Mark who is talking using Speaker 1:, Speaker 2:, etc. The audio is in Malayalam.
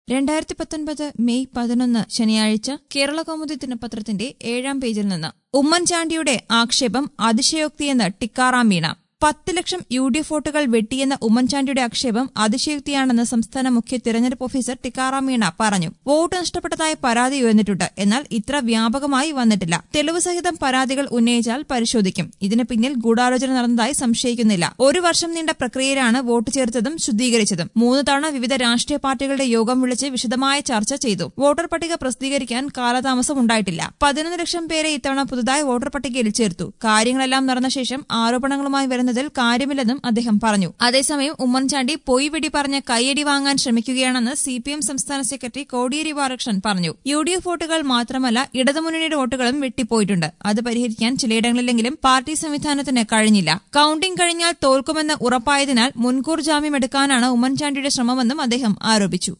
Speaker 1: രണ്ടായിരത്തി പത്തൊൻപത് മെയ് പതിനൊന്ന് ശനിയാഴ്ച കേരള കൗമുദി ദിനപത്രത്തിന്റെ ഏഴാം പേജിൽ നിന്ന് ഉമ്മൻചാണ്ടിയുടെ ആക്ഷേപം അതിശയോക്തിയെന്ന് ടിക്കാറാം മീണ പത്ത് ലക്ഷം യു ഡി എഫ് വോട്ടുകൾ വെട്ടിയെന്ന ഉമ്മൻചാണ്ടിയുടെ ആക്ഷേപം അതിശയോക്തിയാണെന്ന് സംസ്ഥാന മുഖ്യ തിരഞ്ഞെടുപ്പ് ഓഫീസർ ടിക്കാറാം മീണ പറഞ്ഞു വോട്ട് നഷ്ടപ്പെട്ടതായി പരാതി ഉയർന്നിട്ടുണ്ട് എന്നാൽ ഇത്ര വ്യാപകമായി വന്നിട്ടില്ല തെളിവ് സഹിതം പരാതികൾ ഉന്നയിച്ചാൽ പരിശോധിക്കും ഇതിന് പിന്നിൽ ഗൂഢാലോചന നടന്നതായി സംശയിക്കുന്നില്ല ഒരു വർഷം നീണ്ട പ്രക്രിയയിലാണ് വോട്ട് ചേർത്തതും ശുദ്ധീകരിച്ചതും മൂന്ന് തവണ വിവിധ രാഷ്ട്രീയ പാർട്ടികളുടെ യോഗം വിളിച്ച് വിശദമായ ചർച്ച ചെയ്തു വോട്ടർ പട്ടിക പ്രസിദ്ധീകരിക്കാൻ കാലതാമസം ഉണ്ടായിട്ടില്ല പതിനൊന്ന് ലക്ഷം പേരെ ഇത്തവണ പുതുതായി വോട്ടർ പട്ടികയിൽ ചേർത്തു കാര്യങ്ങളെല്ലാം നടന്ന ശേഷം ആരോപണങ്ങളുമായി വരുന്നതിൽ കാര്യമില്ലെന്നും അദ്ദേഹം പറഞ്ഞു അതേസമയം ഉമ്മൻചാണ്ടി പൊയ് വെടി പറഞ്ഞ് കൈയടി വാങ്ങാൻ ശ്രമിക്കുകയാണെന്ന് സി പി എം സംസ്ഥാന സെക്രട്ടറി കോടിയേരി ബാലകൃഷ്ണൻ പറഞ്ഞു യു ഡി എഫ് വോട്ടുകൾ മാത്രമല്ല ഇടതുമുന്നണിയുടെ വോട്ടുകളും വെട്ടിപ്പോയിട്ടുണ്ട് അത് പരിഹരിക്കാൻ ചിലയിടങ്ങളിലെങ്കിലും പാർട്ടി സംവിധാനത്തിന് കഴിഞ്ഞില്ല കൌണ്ടിംഗ് കഴിഞ്ഞാൽ തോൽക്കുമെന്ന് ഉറപ്പായതിനാൽ മുൻകൂർ ജാമ്യം എടുക്കാനാണ് ഉമ്മൻചാണ്ടിയുടെ ശ്രമമെന്നും അദ്ദേഹം ആരോപിച്ചു